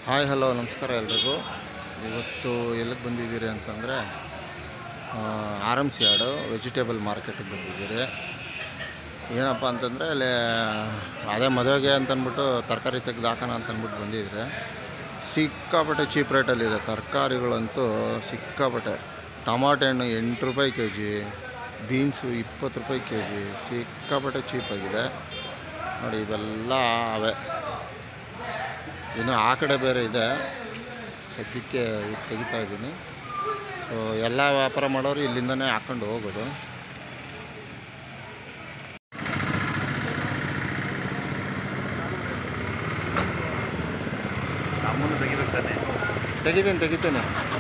Hi hello ನಮಸ್ಕಾರ ಎಲ್ರಿಗೂ ಇವತ್ತು ಎಲ್ಲಿಗೆ ಬಂದಿದ್ದೀರಿ ಅಂತಂದರೆ R M C yard vegetable ಮಾರ್ಕೆಟಿಗೆ ಬಂದಿದ್ದೀರಿ ಏನಪ್ಪ ಅಂತಂದರೆ ಅಲ್ಲಿ ಅದೇ ಮದುವೆಗೆ ಅಂತಂದ್ಬಿಟ್ಟು ತರಕಾರಿ ತೆಗೆದು ಹಾಕೋಣ ಅಂತಂದ್ಬಿಟ್ಟು ಬಂದಿದ್ರೆ ಸಿಕ್ಕಾಪಟ್ಟೆ ಚೀಪ್ ರೇಟಲ್ಲಿದೆ ತರಕಾರಿಗಳಂತೂ ಸಿಕ್ಕಾಪಟ್ಟೆ ಟಮಾಟೆ ಹಣ್ಣು ಎಂಟು ರೂಪಾಯಿ ಕೆ ಜಿ ಬೀನ್ಸು ಇಪ್ಪತ್ತು ರೂಪಾಯಿ ಕೆ ಜಿ ಸಿಕ್ಕಾಪಟ್ಟೆ ಚೀಪಾಗಿದೆ ನೋಡಿ ಇವೆಲ್ಲ ಅವೇ ಇನ್ನು ಆ ಕಡೆ ಬೇರೆ ಇದೆ ಸದ್ಯಕ್ಕೆ ಇದು ತೆಗಿತಾ ಇದ್ದೀನಿ ಸೊ ಎಲ್ಲ ವ್ಯಾಪಾರ ಮಾಡೋರು ಇಲ್ಲಿಂದನೇ ಹಾಕೊಂಡು ಹೋಗೋದು ನಮ್ಮನ್ನು ತೆಗಿಬೇಕು ತಾನೆ ತೆಗಿತೀನಿ ತೆಗಿತೀನಿ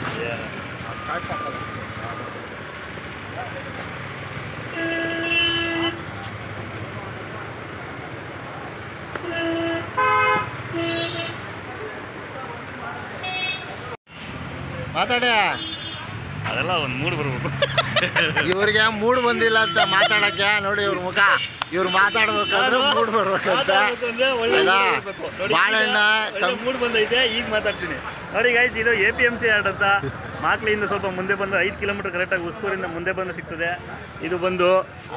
ಮಾತಾಡ ಅದೆಲ್ಲ ಒಂದು ಮೂಡ್ ಬರ್ಬೇಕು ಇವ್ರಿಗೆ ಮೂಡ್ ಬಂದಿಲ್ಲ ಅಂತ ಮಾತಾಡಕ್ಕೆ ನೋಡಿ ಇವ್ರ ಮುಖ ಇವ್ರು ಮಾತಾಡ್ಬೇಕಾದ್ರೆ ಮೂಡ್ ಬರ್ಬೇಕಂತ ಆಯ್ತಾ? ಬಾಳೆಹಣ್ಣ ಕಮ್- ಮೂಡ್ ಬಂದೈತೆ ಈಗ ಮಾತಾಡ್ತೀನಿ ನೋಡಿ ಗೈಸ್ ಇದು A P M C yard ಅಂತ ಮಾಕ್ಲಿಯಿಂದ ಸ್ವಲ್ಪ ಮುಂದೆ ಬಂದು ಐದು ಕಿಲೋಮೀಟರ್ ಕರೆಕ್ಟಾಗಿ ಉಸ್ಕೂರಿಂದ ಮುಂದೆ ಬಂದು ಸಿಗ್ತದೆ ಇದು ಬಂದು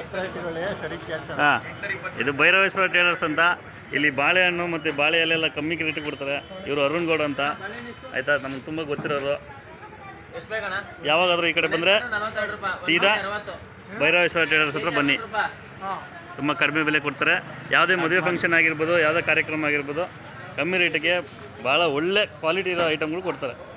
ಹಾಂ ಇದು ಭೈರವೇಶ್ವರ ಟೇಲರ್ಸ್ ಅಂತ ಇಲ್ಲಿ ಬಾಳೆಹಣ್ಣು ಮತ್ತು ಬಾಳೆ ಎಲೆಲ್ಲ ಕಮ್ಮಿ ರೇಟಿಗೆ ಕೊಡ್ತಾರೆ ಇವರು ಅರುಣ್ ಗೌಡ್ ಅಂತ ಆಯ್ತಾ ನಮ್ಗೆ ತುಂಬ ಗೊತ್ತಿರೋರು ಯಾವಾಗಾದ್ರೂ ಈ ಕಡೆ ಬಂದರೆ ಸೀದಾ ಭೈರವೇಶ್ವರ ಟೇಲರ್ಸ್ ಹತ್ರ ಬನ್ನಿ ತುಂಬ ಕಡಿಮೆ ಬೆಲೆ ಕೊಡ್ತಾರೆ ಯಾವುದೇ ಮದುವೆ ಫಂಕ್ಷನ್ ಆಗಿರ್ಬೋದು ಯಾವುದೇ ಕಾರ್ಯಕ್ರಮ ಆಗಿರ್ಬೋದು ಕಮ್ಮಿ ರೇಟಿಗೆ ಭಾಳ ಒಳ್ಳೆ ಕ್ವಾಲಿಟಿ ಇರೋ ಐಟಮ್ಗಳು ಕೊಡ್ತಾರೆ